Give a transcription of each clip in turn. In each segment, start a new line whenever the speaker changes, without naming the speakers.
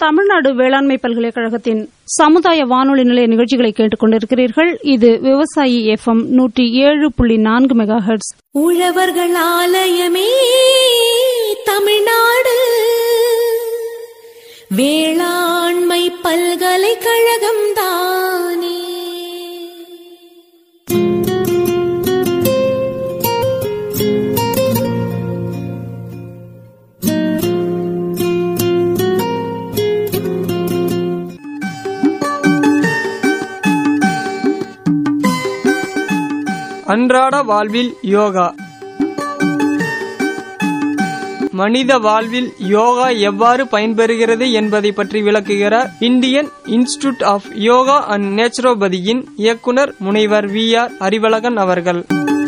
தமிழ்நாடு வேளாண்மை பல்கலைக்கழகத்தின் சமுதாய வானொலி நிலைய நிகழ்ச்சிகளை கேட்டுக் கொண்டிருக்கிறீர்கள் இது விவசாயி எஃப்எம் நூற்றி ஏழு புள்ளி நான்கு மெகா ஹெர்ட்ஸ்
உழவர்கள் ஆலயமே தமிழ்நாடு வேளாண்மை பல்கலைக்கழகம் தானே
அன்றாட வாழ்வில் யோகா மனித வாழ்வில் யோகா எவ்வாறு பயன்பெறுகிறது என்பதை பற்றி விளக்குகிறார் Indian institute of yoga and நேச்சுரோபதியின் இயக்குனர் முனைவர் வி ஆர் அறிவழகன் அவர்கள்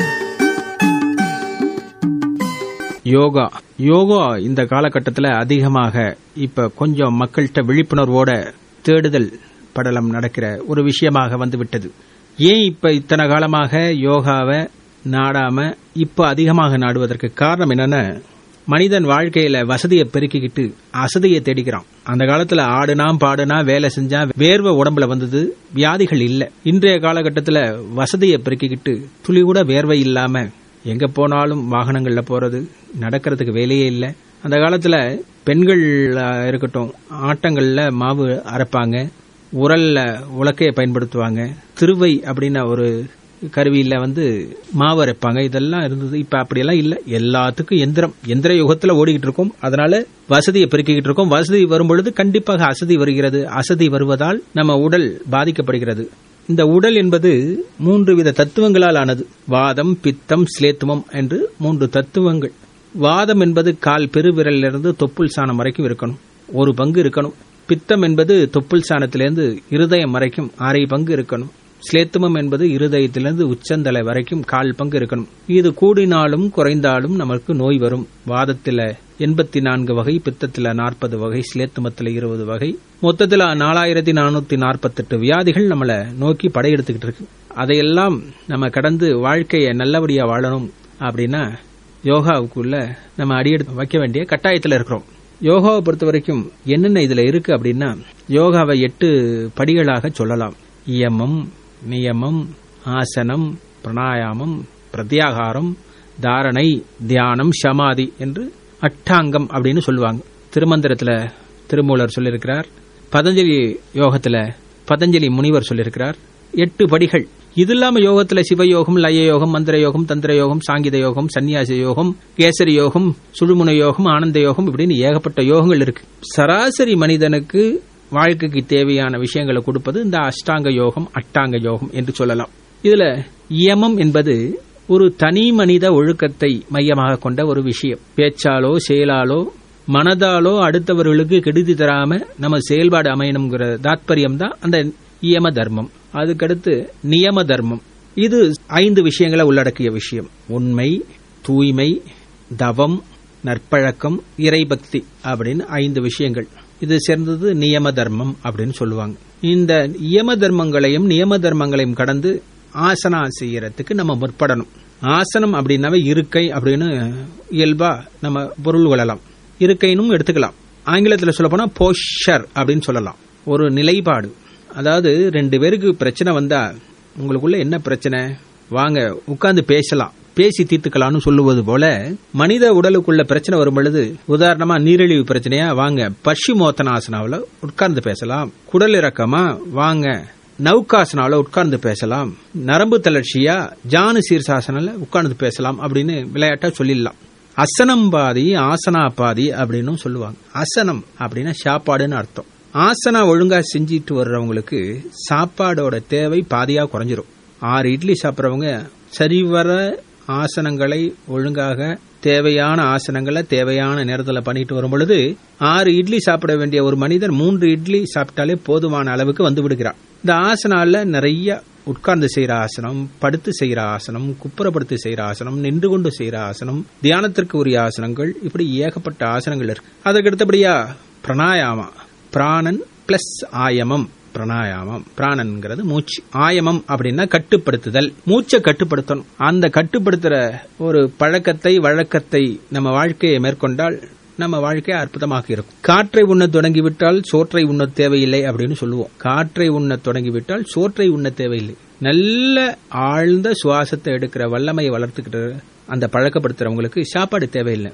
யோகா யோகா இந்த காலகட்டத்தில் அதிகமாக இப்ப கொஞ்சம் மக்கள்கிட்ட விழிப்புணர்வோட தேடுதல் படலம் நடக்கிற ஒரு விஷயமாக வந்துவிட்டது ஏன் இப்ப இத்தனை காலமாக யோகாவை நாடாம இப்ப அதிகமாக நாடுவதற்கு காரணம் என்னன்னா மனிதன் வாழ்க்கையில வசதியை பெருக்கிக்கிட்டு அசதியை தேடிக்கிறான் அந்த காலத்துல ஆடுனா பாடுனா வேலை செஞ்சா வேர்வை உடம்புல வந்தது வியாதிகள் இல்ல இன்றைய காலகட்டத்துல வசதியை பெருக்கிக்கிட்டு துளி கூட வேர்வை இல்லாம எங்க போனாலும் வாகனங்கள்ல போறது நடக்கிறதுக்கு வேலையே இல்லை அந்த காலத்துல பெண்கள் அஹ், இருக்கட்டும் ஆட்டங்கள்ல மாவு அரைப்பாங்க உரல்ல உலக்கையை பயன்படுத்துவாங்க திருவை அப்படின்ன ஒரு கருவியில வந்து மாவு அரைப்பாங்க இதெல்லாம் இருந்தது இப்ப அப்படியெல்லாம் இல்ல எல்லாத்துக்கும் எந்திரம் எந்திர யுகத்துல ஓடிக்கிட்டு இருக்கோம் அதனால வசதியை பெருக்கிக்கிட்டு இருக்கோம் வசதி வரும்பொழுது கண்டிப்பாக அசதி வருகிறது அசதி வருவதால் நம்ம உடல் பாதிக்கப்படுகிறது இந்த உடல் என்பது மூன்று வித தத்துவங்களால் ஆனது வாதம் பித்தம் சிலேத்துமம் என்று மூன்று தத்துவங்கள் வாதம் என்பது கால் பெருவிரலிலிருந்து தொப்புள் சாணம் வரைக்கும் இருக்கணும் ஒரு பங்கு இருக்கணும் பித்தம் என்பது தொப்புள் சாணத்திலிருந்து இருதயம் வரைக்கும் அரை பங்கு இருக்கணும் சிலேத்துமம் என்பது இருதயத்திலிருந்து உச்சந்தலை வரைக்கும் கால் பங்கு இருக்கணும் இது கூடினாலும் குறைந்தாலும் நமக்கு நோய் வரும் வாதத்தில எண்பத்தி நான்கு வகை பித்தத்துல நாற்பது வகை சிலேத்துமத்துல இருபது வகை மொத்தத்துல நாலாயிரத்தி நானூத்தி நாற்பத்தெட்டு வியாதிகள் நம்மள நோக்கி படையெடுத்துக்கிட்டு இருக்கு அதையெல்லாம் நம்ம கடந்து வாழ்க்கையை நல்லபடியா வாழணும் அப்படின்னா யோகாவுக்குள்ள நம்ம அடியெடுத்து வைக்க வேண்டிய கட்டாயத்துல இருக்கிறோம் யோகாவை பொறுத்த வரைக்கும் என்னென்ன இதுல இருக்கு அப்படின்னா யோகாவை எட்டு படிகளாக சொல்லலாம் இயமம் நியமம் ஆசனம் பிராணாயாமம் பிரத்யாகாரம் தாரணை தியானம் சமாதி என்று அட்டாங்கம் அப்படின்னு சொல்லுவாங்க திருமந்திரத்துல திருமூலர் சொல்லியிருக்கிறார் பதஞ்சலி யோகத்துல பதஞ்சலி முனிவர் சொல்லியிருக்கிறார் எட்டு படிகள் இது இல்லாம யோகத்துல சிவயோகம் லய யோகம் மந்திர யோகம் தந்திர யோகம் சாங்கித யோகம் சந்நியாச யோகம் கேசரி யோகம் சுழுமுனை யோகம் ஆனந்த யோகம் இப்படின்னு ஏகப்பட்ட யோகங்கள் இருக்கு சராசரி மனிதனுக்கு வாழ்க்கைக்கு தேவையான விஷயங்களை கொடுப்பது இந்த அஷ்டாங்க யோகம் அட்டாங்க யோகம் என்று சொல்லலாம் இதுல இயமம் என்பது ஒரு தனி மனித ஒழுக்கத்தை மையமாக கொண்ட ஒரு விஷயம் பேச்சாலோ செயலாலோ மனதாலோ அடுத்தவர்களுக்கு கெடுதி தராம நம்ம செயல்பாடு அமையணுங்கிற தாத்பரியம் தான் அந்த இயம தர்மம் அதுக்கடுத்து நியம தர்மம் இது ஐந்து விஷயங்களை உள்ளடக்கிய விஷயம் உண்மை தூய்மை தவம் நற்பழக்கம் இறைபக்தி அப்படின்னு ஐந்து விஷயங்கள் இது சேர்ந்தது நியம தர்மம் அப்படின்னு சொல்லுவாங்க இந்த நியம தர்மங்களையும் நியம தர்மங்களையும் கடந்து ஆசனா செய்யறதுக்கு நம்ம முற்படணும் ஆசனம் அப்படின்னாவே இருக்கை அப்படின்னு இயல்பா நம்ம பொருள் கொள்ளலாம் இருக்கைனும் எடுத்துக்கலாம் ஆங்கிலத்தில் சொல்ல போனா போஷர் அப்படின்னு சொல்லலாம் ஒரு நிலைப்பாடு அதாவது ரெண்டு பேருக்கு பிரச்சனை வந்தா உங்களுக்குள்ள என்ன பிரச்சனை வாங்க உட்கார்ந்து பேசலாம் பேசி தீர்த்துக்கலாம்னு சொல்லுவது போல மனித உடலுக்குள்ள பிரச்சனை வரும் பொழுது உதாரணமா நீரிழிவு பிரச்சனையா வாங்க பஷ்யுமோத்தனாசனாவில் உட்கார்ந்து பேசலாம் குடல் இறக்கமா வாங்க நௌகாசனால உட்கார்ந்து பேசலாம் நரம்பு தளர்ச்சியா ஜானு சீர்சாசனால உட்கார்ந்து பேசலாம் அப்படின்னு விளையாட்டா சொல்லிடலாம் அசனம் பாதி ஆசனா பாதி அப்படின்னு சொல்லுவாங்க அசனம் அப்படின்னா சாப்பாடுன்னு அர்த்தம் ஆசனா ஒழுங்கா செஞ்சிட்டு வர்றவங்களுக்கு சாப்பாடோட தேவை பாதியா குறைஞ்சிரும் ஆறு இட்லி சாப்பிட்றவங்க சரிவர ஆசனங்களை ஒழுங்காக தேவையான ஆசனங்களை தேவையான நேரத்தில் பண்ணிட்டு வரும் பொழுது ஆறு இட்லி சாப்பிட வேண்டிய ஒரு மனிதர் மூன்று இட்லி சாப்பிட்டாலே போதுமான அளவுக்கு வந்து விடுகிறார் இந்த ஆசனால நிறைய உட்கார்ந்து செய்யற ஆசனம் படுத்து செய்யற ஆசனம் குப்புறப்படுத்தி செய்யற ஆசனம் நின்று கொண்டு செய்யற ஆசனம் தியானத்திற்கு உரிய ஆசனங்கள் இப்படி ஏகப்பட்ட ஆசனங்கள் இருக்கு அதற்கு அடுத்தபடியா பிரணாயாமா பிராணன் பிளஸ் ஆயமம் பிரணாயாமம் பிராணன்கிறது மூச்சு ஆயமம் அப்படின்னா கட்டுப்படுத்துதல் மூச்சை கட்டுப்படுத்தணும் அந்த கட்டுப்படுத்துற ஒரு பழக்கத்தை வழக்கத்தை நம்ம வாழ்க்கையை மேற்கொண்டால் நம்ம வாழ்க்கை அற்புதமாக இருக்கும் காற்றை உண்ண தொடங்கிவிட்டால் சோற்றை உண்ண தேவையில்லை அப்படின்னு சொல்லுவோம் காற்றை உண்ண தொடங்கிவிட்டால் சோற்றை உண்ண தேவையில்லை நல்ல ஆழ்ந்த சுவாசத்தை எடுக்கிற வல்லமையை வளர்த்துக்கிட்டு அந்த பழக்கப்படுத்துறவங்களுக்கு சாப்பாடு தேவையில்லை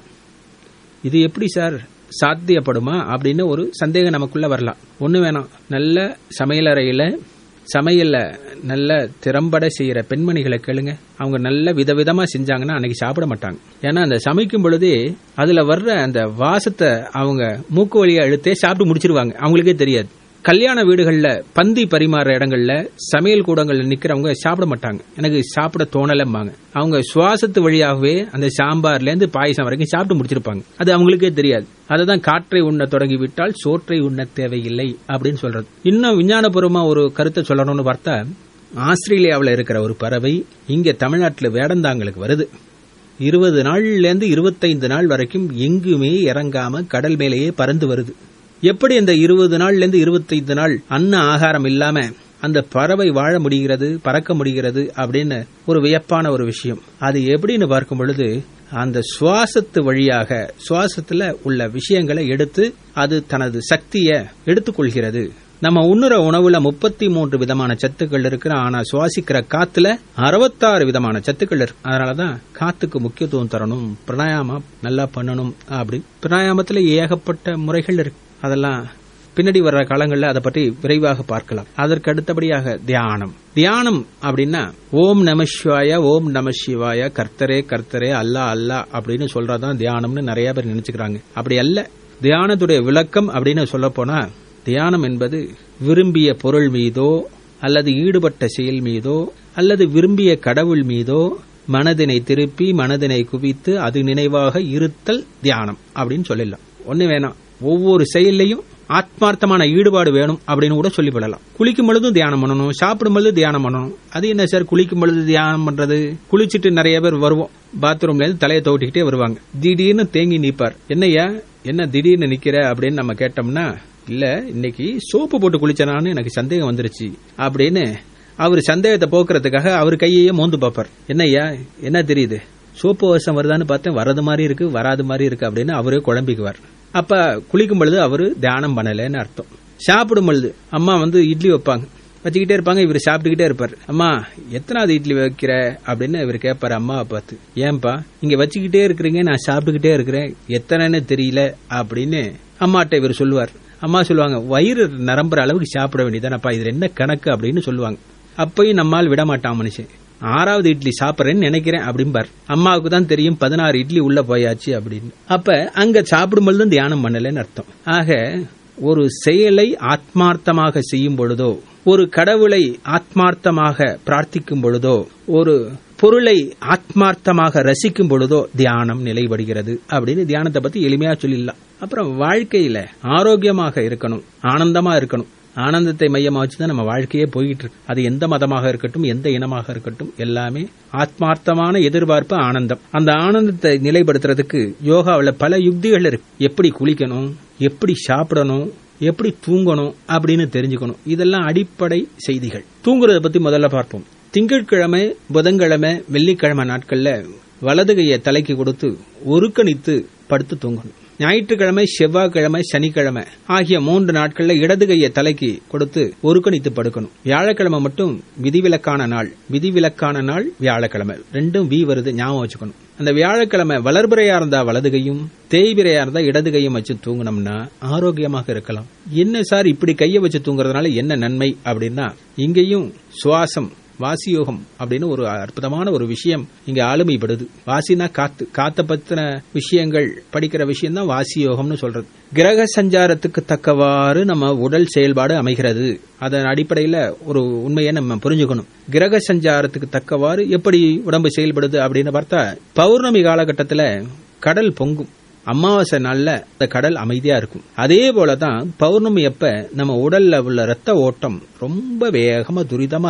இது எப்படி சார் சாத்தியப்படுமா அப்படின்னு ஒரு சந்தேகம் நமக்குள்ள வரலாம் ஒண்ணு வேணாம் நல்ல சமையலறையில சமையல்ல நல்ல திறம்பட செய்யற பெண்மணிகளை கேளுங்க அவங்க நல்ல விதவிதமா செஞ்சாங்கன்னா அன்னைக்கு சாப்பிட மாட்டாங்க ஏன்னா அந்த சமைக்கும் பொழுதே அதுல வர்ற அந்த வாசத்தை அவங்க மூக்கு வழியா இழுத்தே சாப்பிட்டு முடிச்சிருவாங்க அவங்களுக்கே தெரியாது கல்யாண வீடுகள்ல பந்தி பரிமாற இடங்கள்ல சமையல் கூடங்கள்ல நிக்கிறவங்க சாப்பிட மாட்டாங்க எனக்கு சாப்பிட தோணலம்பாங்க அவங்க சுவாசத்து வழியாகவே அந்த சாம்பார்ல இருந்து பாயசம் வரைக்கும் சாப்பிட்டு முடிச்சிருப்பாங்க அது அவங்களுக்கே தெரியாது அததான் காற்றை உண்ண தொடங்கி விட்டால் சோற்றை உண்ண தேவையில்லை அப்படின்னு சொல்றது இன்னும் விஞ்ஞானபூர்வமா ஒரு கருத்தை சொல்லணும்னு பார்த்தா ஆஸ்திரேலியாவில் இருக்கிற ஒரு பறவை இங்க தமிழ்நாட்டில் வேடந்தாங்களுக்கு வருது இருபது நாள்ல இருந்து இருபத்தைந்து நாள் வரைக்கும் எங்குமே இறங்காம கடல் மேலேயே பறந்து வருது எப்படி இந்த இருபது நாள்ல இருந்து இருபத்தைந்து நாள் அன்ன ஆகாரம் இல்லாம அந்த பறவை வாழ முடிகிறது பறக்க முடிகிறது அப்படின்னு ஒரு வியப்பான ஒரு விஷயம் அது எப்படின்னு பார்க்கும் பொழுது அந்த சுவாசத்து வழியாக சுவாசத்துல உள்ள விஷயங்களை எடுத்து அது தனது சக்தியை எடுத்துக்கொள்கிறது நம்ம உண்ணுற உணவுல முப்பத்தி மூன்று விதமான சத்துக்கள் இருக்கு ஆனா சுவாசிக்கிற காத்துல அறுபத்தாறு விதமான சத்துக்கள் இருக்கு அதனாலதான் காத்துக்கு முக்கியத்துவம் தரணும் பிராணாயாமம் நல்லா பண்ணணும் அப்படி பிராணாயாமத்துல ஏகப்பட்ட முறைகள் இருக்கு அதெல்லாம் பின்னாடி வர்ற காலங்களில் அதை பற்றி விரைவாக பார்க்கலாம் அதற்கு அடுத்தபடியாக தியானம் தியானம் அப்படின்னா ஓம் நம சிவாய ஓம் நம சிவாய கர்த்தரே கர்த்தரே அல்லா அல்லா அப்படின்னு சொல்றதான் தியானம்னு நிறைய பேர் நினைச்சுக்கிறாங்க அப்படி அல்ல தியானத்துடைய விளக்கம் அப்படின்னு சொல்ல போனா தியானம் என்பது விரும்பிய பொருள் மீதோ அல்லது ஈடுபட்ட செயல் மீதோ அல்லது விரும்பிய கடவுள் மீதோ மனதினை திருப்பி மனதினை குவித்து அது நினைவாக இருத்தல் தியானம் அப்படின்னு சொல்லலாம் ஒண்ணு வேணாம் ஒவ்வொரு செயல்லையும் ஆத்மார்த்தமான ஈடுபாடு வேணும் அப்படின்னு கூட சொல்லிவிடலாம் குளிக்கும் பொழுதும் தியானம் பண்ணணும் சாப்பிடும் பொழுது தியானம் பண்ணணும் அது என்ன சார் குளிக்கும் பொழுது தியானம் பண்றது குளிச்சுட்டு நிறைய பேர் வருவோம் பாத்ரூம்ல இருந்து தலையை தோட்டிக்கிட்டே வருவாங்க திடீர்னு தேங்கி நிப்பார் என்னய்யா என்ன திடீர்னு நிக்கிற அப்படின்னு நம்ம கேட்டோம்னா இல்ல இன்னைக்கு சோப்பு போட்டு குளிச்சனான்னு எனக்கு சந்தேகம் வந்துருச்சு அப்படின்னு அவர் சந்தேகத்தை போக்குறதுக்காக அவர் கையையே மோந்து பார்ப்பார் என்னய்யா என்ன தெரியுது சோப்பு வருஷம் வருதான்னு பார்த்தேன் வரது மாதிரி இருக்கு வராது மாதிரி இருக்கு அப்படின்னு அவரே குழம்பிக்குவார் அப்ப குளிக்கும் பொழுது அவரு தியானம் பண்ணலன்னு அர்த்தம் சாப்பிடும் பொழுது அம்மா வந்து இட்லி வைப்பாங்க வச்சுக்கிட்டே இருப்பாங்க இவர் சாப்பிட்டுக்கிட்டே இருப்பார் அம்மா எத்தனாவது இட்லி வைக்கிற அப்படின்னு இவர் கேட்பாரு அம்மாவை பார்த்து ஏன்பா இங்க வச்சுக்கிட்டே இருக்கிறீங்க நான் சாப்பிட்டுக்கிட்டே இருக்கிறேன் எத்தனைன்னு தெரியல அப்படின்னு அம்மாட்ட இவர் சொல்லுவார் அம்மா சொல்லுவாங்க வயிறு நிரம்புற அளவுக்கு சாப்பிட வேண்டியதானப்பா இதுல என்ன கணக்கு அப்படின்னு சொல்லுவாங்க அப்பயும் நம்மால் விட மாட்டான் மனுஷன் ஆறாவது இட்லி சாப்பிட்றேன்னு நினைக்கிறேன் அப்படிம்பார் அம்மாவுக்கு தான் தெரியும் பதினாறு இட்லி உள்ள போயாச்சு அப்படின்னு அப்ப அங்க சாப்பிடும் பொழுதும் தியானம் பண்ணலன்னு அர்த்தம் ஆக ஒரு செயலை ஆத்மார்த்தமாக செய்யும் பொழுதோ ஒரு கடவுளை ஆத்மார்த்தமாக பிரார்த்திக்கும் பொழுதோ ஒரு பொருளை ஆத்மார்த்தமாக ரசிக்கும் பொழுதோ தியானம் நிலைப்படுகிறது அப்படின்னு தியானத்தை பத்தி எளிமையா சொல்லிடலாம் அப்புறம் வாழ்க்கையில ஆரோக்கியமாக இருக்கணும் ஆனந்தமா இருக்கணும் ஆனந்தத்தை மையமா வச்சுதான் நம்ம வாழ்க்கையே போயிட்டு இருக்கு அது எந்த மதமாக இருக்கட்டும் எந்த இனமாக இருக்கட்டும் எல்லாமே ஆத்மார்த்தமான எதிர்பார்ப்பு ஆனந்தம் அந்த ஆனந்தத்தை நிலைப்படுத்துறதுக்கு யோகாவில் பல யுக்திகள் இருக்கு எப்படி குளிக்கணும் எப்படி சாப்பிடணும் எப்படி தூங்கணும் அப்படின்னு தெரிஞ்சுக்கணும் இதெல்லாம் அடிப்படை செய்திகள் தூங்குறத பத்தி முதல்ல பார்ப்போம் திங்கட்கிழமை புதன்கிழமை வெள்ளிக்கிழமை நாட்கள்ல வலது கையை தலைக்கு கொடுத்து ஒருக்கணித்து படுத்து தூங்கணும் ஞாயிற்றுக்கிழமை செவ்வாய்க்கிழமை சனிக்கிழமை ஆகிய மூன்று நாட்கள்ல இடது கையை தலைக்கு கொடுத்து ஒருக்கணித்து படுக்கணும் வியாழக்கிழமை மட்டும் விதிவிலக்கான நாள் விதிவிலக்கான நாள் வியாழக்கிழமை ரெண்டும் வி வருது ஞாபகம் வச்சுக்கணும் அந்த வியாழக்கிழமை வளர்பிறையா இருந்தா வலது கையும் தேய்பிரையா இருந்தா இடது கையும் வச்சு தூங்கினோம்னா ஆரோக்கியமாக இருக்கலாம் என்ன சார் இப்படி கையை வச்சு தூங்குறதுனால என்ன நன்மை அப்படின்னா இங்கேயும் சுவாசம் வாசியோகம் அப்படின்னு ஒரு அற்புதமான ஒரு விஷயம் இங்க ஆளுமைப்படுது வாசினா காத்து காத்த பத்தின விஷயங்கள் படிக்கிற விஷயம் தான் வாசியோகம்னு சொல்றது கிரக சஞ்சாரத்துக்கு தக்கவாறு நம்ம உடல் செயல்பாடு அமைகிறது அதன் அடிப்படையில ஒரு உண்மையை நம்ம புரிஞ்சுக்கணும் கிரக சஞ்சாரத்துக்கு தக்கவாறு எப்படி உடம்பு செயல்படுது அப்படின்னு பார்த்தா பௌர்ணமி காலகட்டத்தில் கடல் பொங்கும் அமாவாசை நாள்ல அந்த கடல் அமைதியா இருக்கும் அதே போலதான் பௌர்ணமி அப்ப நம்ம உடல்ல உள்ள ரத்த ஓட்டம் ரொம்ப வேகமா துரிதமா இருக்கும்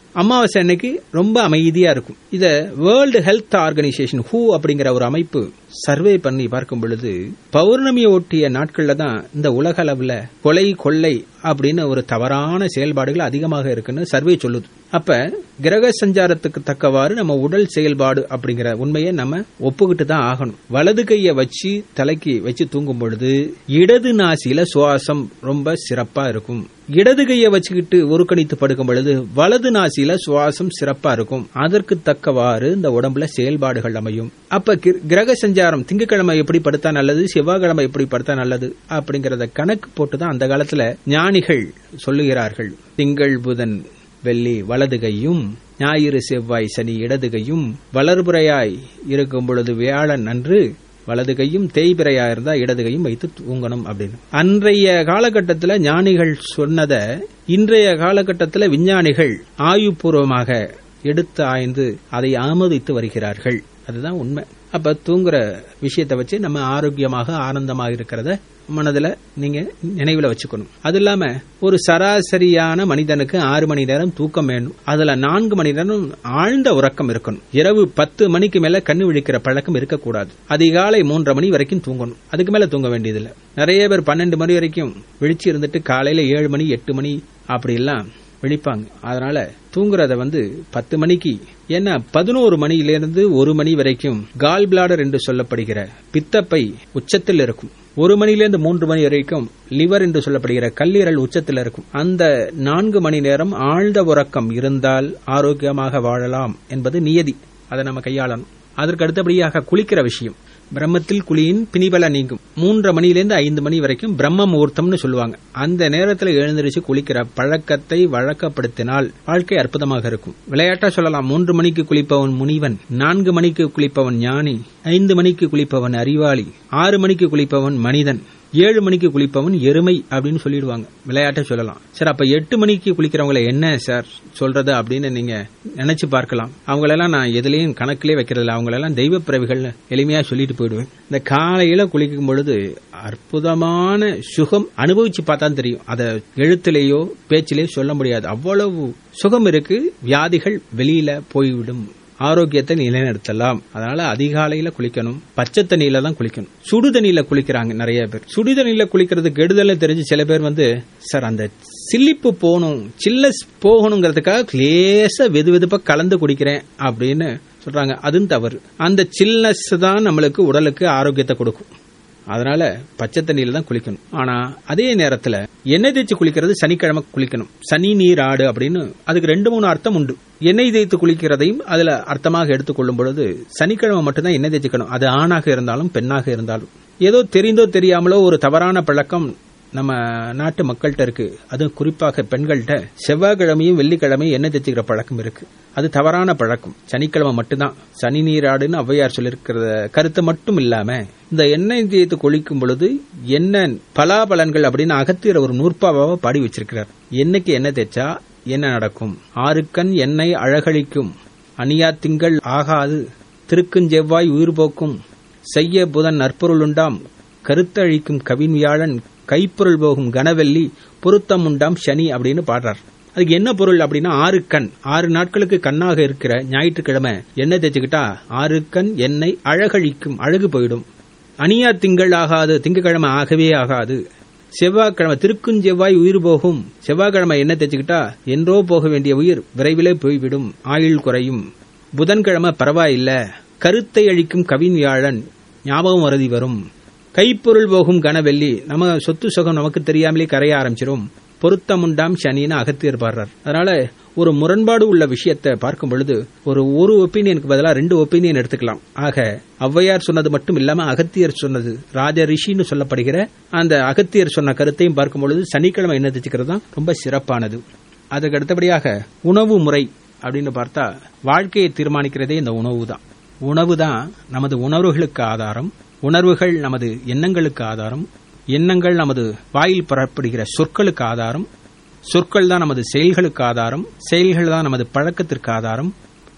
அமாவாசை அன்னைக்கு ரொம்ப அமைதியா இருக்கும் இத வேர்ல்டு ஹெல்த் ஆர்கனைசேஷன் ஹூ அப்படிங்கிற ஒரு அமைப்பு சர்வே பண்ணி பார்க்கும் பொழுது பௌர்ணமியை ஒட்டிய நாட்கள்ல தான் இந்த உலக அளவுல கொலை கொள்ளை அப்படின்னு ஒரு தவறான செயல்பாடுகள் அதிகமாக இருக்குன்னு சர்வே சொல்லுது அப்ப கிரக சஞ்சாரத்துக்கு தக்கவாறு நம்ம உடல் செயல்பாடு அப்படிங்கிற உண்மையை நம்ம ஒப்புக்கிட்டு தான் ஆகணும் வலது கையை வச்சு தலைக்கு வச்சு தூங்கும் பொழுது இடது நாசியில சுவாசம் ரொம்ப சிறப்பா இருக்கும் இடது கையை வச்சுக்கிட்டு ஒரு கணித்து படுக்கும் பொழுது வலது நாசியில சுவாசம் சிறப்பா இருக்கும் அதற்கு தக்கவாறு இந்த உடம்புல செயல்பாடுகள் அமையும் அப்ப கி- கிரக சஞ்சாரம் திங்கக்கிழமை எப்படி படுத்தா நல்லது செவ்வாய்க்கிழமை எப்படி படுத்தா நல்லது அப்படிங்கறத கணக்கு போட்டுதான் அந்த காலத்துல ஞானிகள் சொல்லுகிறார்கள் திங்கள் புதன் வெள்ளி வலது கையும் ஞாயிறு செவ்வாய் சனி இடது கையும் வளர்புறையாய் இருக்கும் பொழுது வியாழன் அன்று வலது கையும் தேய்பிரையா இருந்தா இடது கையும் வைத்து தூங்கணும் அப்படின்னு அன்றைய காலகட்டத்தில் ஞானிகள் சொன்னத இன்றைய காலகட்டத்தில் விஞ்ஞானிகள் ஆயுபூர்வமாக எடுத்து ஆய்ந்து அதை ஆமோதித்து வருகிறார்கள் அதுதான் உண்மை அப்ப தூங்குற விஷயத்தை வச்சு நம்ம ஆரோக்கியமாக ஆனந்தமாக இருக்கிறத மனதுல நீங்க நினைவுல வச்சுக்கணும் அது இல்லாம ஒரு சராசரியான மனிதனுக்கு ஆறு மணி நேரம் தூக்கம் வேணும் அதுல நான்கு மணி நேரம் ஆழ்ந்த உறக்கம் இருக்கணும் இரவு பத்து மணிக்கு மேல கண்ணு விழிக்கிற பழக்கம் இருக்கக்கூடாது அதிகாலை மூன்றரை மணி வரைக்கும் தூங்கணும் அதுக்கு மேல தூங்க வேண்டியதில்லை நிறைய பேர் பன்னெண்டு மணி வரைக்கும் விழிச்சு இருந்துட்டு காலையில ஏழு மணி எட்டு மணி அப்படி எல்லாம் விழிப்பாங்க அதனால தூங்குறத வந்து பத்து மணிக்கு ஏன்னா பதினோரு மணியிலிருந்து ஒரு மணி வரைக்கும் கால் பிளாடர் என்று சொல்லப்படுகிற பித்தப்பை உச்சத்தில் இருக்கும் ஒரு மணியிலிருந்து மூன்று மணி வரைக்கும் லிவர் என்று சொல்லப்படுகிற கல்லீரல் உச்சத்தில் இருக்கும் அந்த நான்கு மணி நேரம் ஆழ்ந்த உறக்கம் இருந்தால் ஆரோக்கியமாக வாழலாம் என்பது நியதி அதை நம்ம கையாளணும் அதற்கு அடுத்தபடியாக குளிக்கிற விஷயம் பிரம்மத்தில் குளியின் பிணிபல நீங்கும் மூன்றரை மணியிலிருந்து ஐந்து மணி வரைக்கும் பிரம்ம முகூர்த்தம்னு சொல்லுவாங்க அந்த நேரத்தில் எழுந்திருச்சு குளிக்கிற பழக்கத்தை வழக்கப்படுத்தினால் வாழ்க்கை அற்புதமாக இருக்கும் விளையாட்டா சொல்லலாம் மூன்று மணிக்கு குளிப்பவன் முனிவன் நான்கு மணிக்கு குளிப்பவன் ஞானி ஐந்து மணிக்கு குளிப்பவன் அறிவாளி ஆறு மணிக்கு குளிப்பவன் மனிதன் ஏழு மணிக்கு குளிப்பவன் எருமை அப்படின்னு சொல்லிடுவாங்க விளையாட்டை சொல்லலாம் சார் அப்ப எட்டு மணிக்கு குளிக்கிறவங்களை என்ன சார் சொல்றது அப்படின்னு நீங்க நினைச்சு பார்க்கலாம் அவங்களெல்லாம் நான் எதுலயும் கணக்கிலே வைக்கிறதில்ல அவங்களெல்லாம் தெய்வ பிறவிகள் எளிமையா சொல்லிட்டு போயிடுவேன் இந்த காலையில குளிக்கும் பொழுது அற்புதமான சுகம் அனுபவிச்சு பார்த்தா தெரியும் அதை எழுத்திலேயோ பேச்சிலேயோ சொல்ல முடியாது அவ்வளவு சுகம் இருக்கு வியாதிகள் வெளியில போய்விடும் ஆரோக்கியத்தை நிலைநிறுத்தலாம் அதனால அதிகாலையில குளிக்கணும் பச்சை தண்ணியில தான் குளிக்கணும் சுடு தண்ணியில குளிக்கிறாங்க நிறைய பேர் சுடு தண்ணியில குளிக்கிறது கெடுதல்னு தெரிஞ்சு சில பேர் வந்து சார் அந்த சில்லிப்பு போகணும் சில்லஸ் போகணுங்கிறதுக்காக லேசா வெது வெதுப்பா கலந்து குடிக்கிறேன் அப்படின்னு சொல்றாங்க அதுவும் தவறு அந்த சில்னஸ் தான் நம்மளுக்கு உடலுக்கு ஆரோக்கியத்தை கொடுக்கும் அதனால பச்சை தண்ணியில தான் குளிக்கணும் ஆனா அதே நேரத்துல எண்ணெய் தேய்ச்சி குளிக்கிறது சனிக்கிழமை குளிக்கணும் சனி நீர் ஆடு அப்படின்னு அதுக்கு ரெண்டு மூணு அர்த்தம் உண்டு எண்ணெய் தேய்த்து குளிக்கிறதையும் அதுல அர்த்தமாக எடுத்துக்கொள்ளும் பொழுது சனிக்கிழமை மட்டும்தான் எண்ணெய் தேய்ச்சிக்கணும் அது ஆணாக இருந்தாலும் பெண்ணாக இருந்தாலும் ஏதோ தெரிந்தோ தெரியாமலோ ஒரு தவறான பழக்கம் நம்ம நாட்டு மக்கள்கிட்ட இருக்கு அது குறிப்பாக பெண்கள்கிட்ட செவ்வாய்க்கிழமையும் வெள்ளிக்கிழமையும் எண்ணெய் தேய்ச்சிக்கிற பழக்கம் இருக்கு அது தவறான பழக்கம் சனிக்கிழமை மட்டும்தான் சனி நீராடுன்னு ஔவையார் சொல்லியிருக்கிற கருத்து மட்டும் இல்லாம இந்த எண்ணெய் தேய்த்து குளிக்கும் பொழுது என்ன பலாபலன்கள் அப்படின்னு அகத்தியர் ஒரு நூற்பாவாக பாடி வச்சிருக்கிறார் என்னைக்கு எண்ணெய் தேய்ச்சா என்ன நடக்கும் ஆறுக்கண் எண்ணெய் அழகழிக்கும் அணியா திங்கள் ஆகாது திருக்குஞ்செவ்வாய் உயிர் போக்கும் செய்ய புதன் நற்பொருளுண்டாம் கருத்தழிக்கும் கவின் வியாழன் கைப்பொருள் போகும் கனவெள்ளி பொருத்தம் உண்டாம் சனி அப்படின்னு பாடுறார் அதுக்கு என்ன பொருள் அப்படின்னா ஆறு கண் ஆறு நாட்களுக்கு கண்ணாக இருக்கிற ஞாயிற்றுக்கிழமை எண்ணெய் தேய்ச்சிக்கிட்டா ஆறு கண் எண்ணெய் அழகழிக்கும் அழகு போயிடும் அணியா திங்கள் ஆகாது திங்கக்கிழமை ஆகவே ஆகாது செவ்வாய்க்கிழமை திருக்குஞ்செவ்வாய் உயிர் போகும் செவ்வாய்க்கிழமை எண்ணெய் தேய்ச்சிக்கிட்டா என்றோ போக வேண்டிய உயிர் விரைவிலே போய்விடும் ஆயுள் குறையும் புதன்கிழமை பரவாயில்ல கருத்தை அழிக்கும் கவின் வியாழன் ஞாபகம் மறதி வரும் கைப்பொருள் போகும் கனவெள்ளி நம்ம சொத்து சுகம் நமக்கு தெரியாமலே கரைய ஆரம்பிச்சிரும் பொருத்தமுண்டாம் சனின்னு அகத்தியர் பாடுறார் அதனால ஒரு முரண்பாடு உள்ள விஷயத்தை பார்க்கும் பொழுது ஒரு ஒரு ஒப்பீனியனுக்கு பதிலாக ரெண்டு ஒப்பீனியன் எடுத்துக்கலாம் ஆக ஔவையார் சொன்னது மட்டும் இல்லாம அகத்தியர் சொன்னது ராஜ ரிஷின்னு சொல்லப்படுகிற அந்த அகத்தியர் சொன்ன கருத்தையும் பார்க்கும் பொழுது சனிக்கிழமை என்ன தெரிஞ்சுக்கிறது தான் ரொம்ப சிறப்பானது அதுக்கு அடுத்தபடியாக உணவு முறை அப்படின்னு பார்த்தா வாழ்க்கையை தீர்மானிக்கிறதே இந்த உணவு தான் உணவு தான் நமது உணர்வுகளுக்கு ஆதாரம் உணர்வுகள் நமது எண்ணங்களுக்கு ஆதாரம் எண்ணங்கள் நமது வாயில் புறப்படுகிற சொற்களுக்கு ஆதாரம் சொற்கள் தான் நமது செயல்களுக்கு ஆதாரம் செயல்கள் தான் நமது பழக்கத்திற்கு ஆதாரம்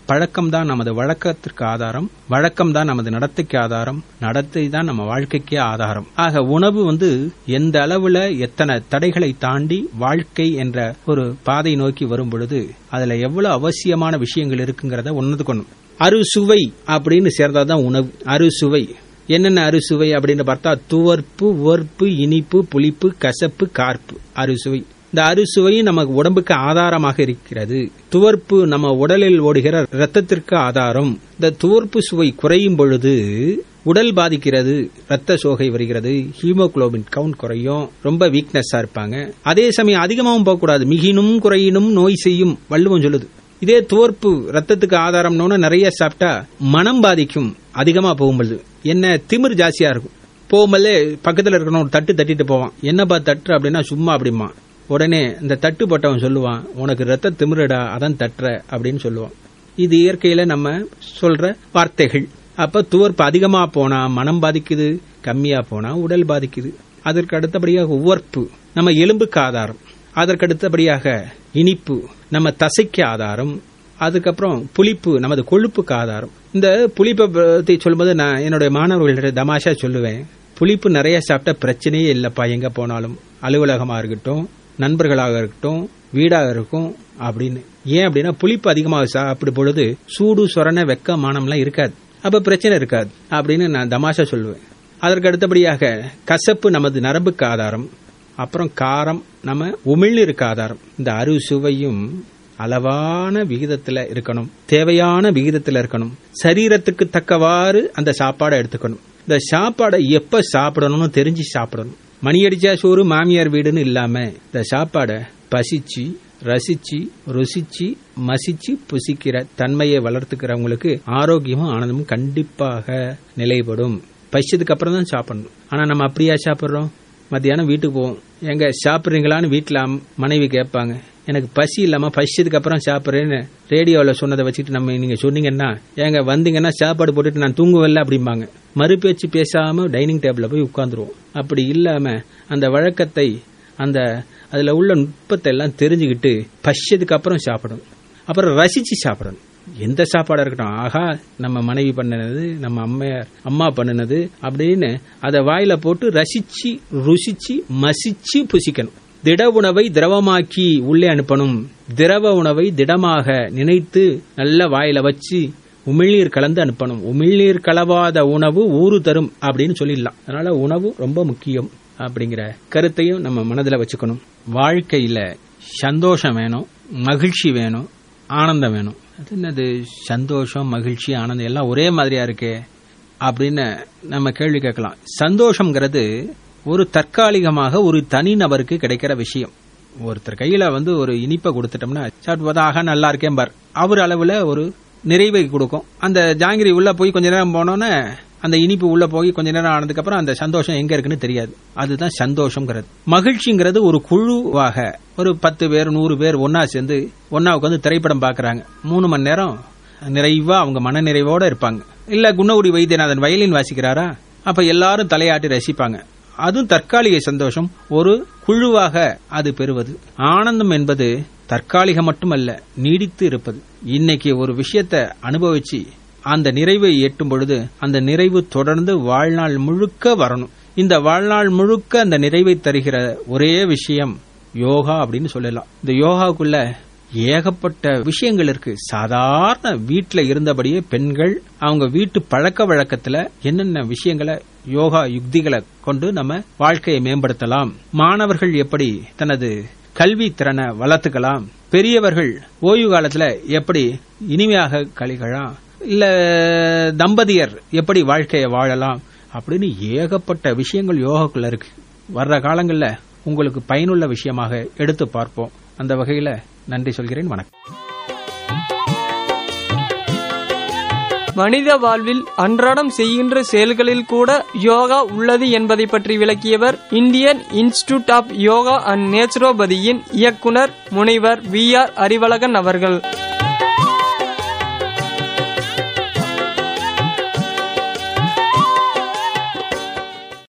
பழக்கம் தான் நமது வழக்கத்திற்கு ஆதாரம் வழக்கம் தான் நமது நடத்தைக்கு ஆதாரம் நடத்தை தான் நம்ம வாழ்க்கைக்கே ஆதாரம் ஆக உணவு வந்து எந்த அளவுல எத்தனை தடைகளை தாண்டி வாழ்க்கை என்ற ஒரு பாதை நோக்கி வரும் பொழுது அதுல எவ்வளவு அவசியமான விஷயங்கள் இருக்குங்கிறத உணர்ந்துக்கணும் அறுசுவை அப்படின்னு சேர்ந்தாதான் உணவு அறுசுவை என்னென்ன அறுசுவை அப்படின்னு பார்த்தா துவர்ப்பு உவர்ப்பு இனிப்பு புளிப்பு கசப்பு கார்ப்பு அறுசுவை இந்த அறுசுவையும் நமக்கு உடம்புக்கு ஆதாரமாக இருக்கிறது துவர்ப்பு நம்ம உடலில் ஓடுகிற ரத்தத்திற்கு ஆதாரம் இந்த துவர்ப்பு சுவை குறையும் பொழுது உடல் பாதிக்கிறது ரத்த சோகை வருகிறது ஹீமோகுளோபின் கவுண்ட் குறையும் ரொம்ப வீக்னஸா இருப்பாங்க அதே சமயம் அதிகமாகவும் போகக்கூடாது மிகினும் குறையினும் நோய் செய்யும் வள்ளுவம் சொல்லுது இதே துவர்ப்பு ரத்தத்துக்கு ஆதாரம்னு நிறைய சாப்பிட்டா மனம் பாதிக்கும் அதிகமா போகும்பொழுது என்ன திமிர் ஜாஸ்தியா இருக்கும் போகும்போதே பக்கத்துல இருக்கணும் ஒரு தட்டு தட்டிட்டு போவான் என்னப்பா தட்டு அப்படின்னா சும்மா அப்படிமா உடனே இந்த தட்டு போட்டவன் சொல்லுவான் உனக்கு ரத்த திமிரடா அதான் தட்டுற அப்படின்னு சொல்லுவான் இது இயற்கையில நம்ம சொல்ற வார்த்தைகள் அப்ப துவர்ப்பு அதிகமா போனா மனம் பாதிக்குது கம்மியா போனா உடல் பாதிக்குது அதற்கு அடுத்தபடியாக உவர்ப்பு நம்ம எலும்புக்கு ஆதாரம் அதற்கு அடுத்தபடியாக இனிப்பு நம்ம தசைக்கு ஆதாரம் அதுக்கப்புறம் புளிப்பு நமது கொழுப்புக்கு ஆதாரம் இந்த புளிப்பை பத்தி சொல்லும்போது நான் என்னுடைய மாணவர்கள்ட்ட தமாஷா சொல்லுவேன் புளிப்பு நிறைய சாப்பிட்டா பிரச்சனையே இல்லப்பா எங்க போனாலும் அலுவலகமா இருக்கட்டும் நண்பர்களாக இருக்கட்டும் வீடாக இருக்கும் அப்படின்னு ஏன் அப்படின்னா புளிப்பு அதிகமாக சாப்பிடும் பொழுது சூடு சொரண வெக்க மானம்லாம் இருக்காது அப்ப பிரச்சனை இருக்காது அப்படின்னு நான் தமாஷா சொல்லுவேன் அதற்கு அடுத்தபடியாக கசப்பு நமது நரம்புக்கு ஆதாரம் அப்புறம் காரம் நம்ம உமிழ்நீருக்கு ஆதாரம் இந்த அறு சுவையும் அளவான விகிதத்துல இருக்கணும் தேவையான விகிதத்துல இருக்கணும் சரீரத்துக்கு தக்கவாறு அந்த சாப்பாடை எடுத்துக்கணும் இந்த சாப்பாடை எப்ப சாப்பிடணும்னு தெரிஞ்சு சாப்பிடணும் மணி அடிச்சா சோறு மாமியார் வீடுன்னு இல்லாம இந்த சாப்பாடை பசிச்சு ரசிச்சு ருசிச்சு மசிச்சு புசிக்கிற தன்மையை வளர்த்துக்கிறவங்களுக்கு ஆரோக்கியமும் ஆனந்தமும் கண்டிப்பாக நிலைப்படும் பசிச்சதுக்கு அப்புறம் தான் சாப்பிடணும் ஆனா நம்ம அப்படியா சாப்பிடுறோம் மத்தியானம் வீட்டுக்கு போவோம் எங்க சாப்பிட்றீங்களான்னு வீட்டில் மனைவி கேட்பாங்க எனக்கு பசி இல்லாம பசிச்சதுக்கு அப்புறம் சாப்பிட்றேன்னு ரேடியோவில் சொன்னதை வச்சுட்டு நம்ம நீங்க சொன்னீங்கன்னா ஏங்க வந்தீங்கன்னா சாப்பாடு போட்டுட்டு நான் தூங்குவல்ல அப்படிம்பாங்க மறுபேச்சு பேசாம டைனிங் டேபிள்ல போய் உட்காந்துருவோம் அப்படி இல்லாம அந்த வழக்கத்தை அந்த அதுல உள்ள நுட்பத்தை எல்லாம் தெரிஞ்சுக்கிட்டு பசிச்சதுக்கு அப்புறம் சாப்பிடணும் அப்புறம் ரசிச்சு சாப்பிடணும் எந்த சாப்பாடா இருக்கட்டும் ஆகா நம்ம மனைவி பண்ணினது நம்ம அம்மையார் அம்மா பண்ணினது அப்படின்னு அதை வாயில போட்டு ரசிச்சு ருசிச்சு மசிச்சு புசிக்கணும் திட உணவை திரவமாக்கி உள்ளே அனுப்பணும் திரவ உணவை திடமாக நினைத்து நல்ல வாயில வச்சு உமிழ்நீர் கலந்து அனுப்பணும் உமிழ்நீர் கலவாத உணவு ஊறு தரும் அப்படின்னு சொல்லிடலாம் அதனால உணவு ரொம்ப முக்கியம் அப்படிங்கிற கருத்தையும் நம்ம மனதில் வச்சுக்கணும் வாழ்க்கையில சந்தோஷம் வேணும் மகிழ்ச்சி வேணும் ஆனந்தம் வேணும் அது என்னது சந்தோஷம் மகிழ்ச்சி ஆனந்தம் எல்லாம் ஒரே மாதிரியா இருக்கே அப்படின்னு நம்ம கேள்வி கேட்கலாம் சந்தோஷம்ங்கிறது ஒரு தற்காலிகமாக ஒரு தனிநபருக்கு கிடைக்கிற விஷயம் ஒருத்தர் கையில வந்து ஒரு இனிப்பை கொடுத்துட்டோம்னா சாப்பிட்டு பார்த்தா ஆகா நல்லா இருக்கேன் பார் அவர் அளவுல ஒரு நிறைவை கொடுக்கும் அந்த ஜாங்கிரி உள்ள போய் கொஞ்ச நேரம் போனோன்னே அந்த இனிப்பு உள்ள போய் கொஞ்ச நேரம் ஆனதுக்கு அப்புறம் அந்த சந்தோஷம் எங்க இருக்குன்னு தெரியாது அதுதான் சந்தோஷங்கிறது மகிழ்ச்சிங்கிறது ஒரு குழுவாக ஒரு பத்து பேர் நூறு பேர் ஒன்னா சேர்ந்து ஒன்னா உட்காந்து திரைப்படம் பாக்குறாங்க மூணு மணி நேரம் நிறைவா அவங்க மன நிறைவோட இருப்பாங்க இல்ல குன்னகுடி வைத்தியநாதன் வயலின் வாசிக்கிறாரா அப்ப எல்லாரும் தலையாட்டி ரசிப்பாங்க அதுவும் தற்காலிக சந்தோஷம் ஒரு குழுவாக அது பெறுவது ஆனந்தம் என்பது தற்காலிகம் மட்டுமல்ல நீடித்து இருப்பது இன்னைக்கு ஒரு விஷயத்தை அனுபவிச்சு அந்த நிறைவை எட்டும் பொழுது அந்த நிறைவு தொடர்ந்து வாழ்நாள் முழுக்க வரணும் இந்த வாழ்நாள் முழுக்க அந்த நிறைவை தருகிற ஒரே விஷயம் யோகா அப்படின்னு சொல்லலாம் இந்த யோகாவுக்குள்ள ஏகப்பட்ட விஷயங்கள் இருக்கு சாதாரண வீட்டுல இருந்தபடியே பெண்கள் அவங்க வீட்டு பழக்க வழக்கத்துல என்னென்ன விஷயங்களை யோகா யுக்திகளை கொண்டு நம்ம வாழ்க்கையை மேம்படுத்தலாம் மாணவர்கள் எப்படி தனது கல்வி திறனை வளர்த்துக்கலாம் பெரியவர்கள் ஓய்வு காலத்துல எப்படி இனிமையாக கழிக்கலாம் இல்ல தம்பதியர் எப்படி வாழ்க்கையை வாழலாம் அப்படின்னு ஏகப்பட்ட விஷயங்கள் யோகாக்குள்ள இருக்கு வர்ற காலங்கள்ல உங்களுக்கு பயனுள்ள விஷயமாக எடுத்து பார்ப்போம் அந்த வகையில நன்றி சொல்கிறேன் வணக்கம்
மனித வாழ்வில் அன்றாடம் செய்கின்ற செயல்களில் கூட யோகா உள்ளது என்பதை பற்றி விளக்கியவர் Indian institute of yoga and நேச்சுரோபதியின் இயக்குனர் முனைவர் வி ஆர் அறிவழகன் அவர்கள்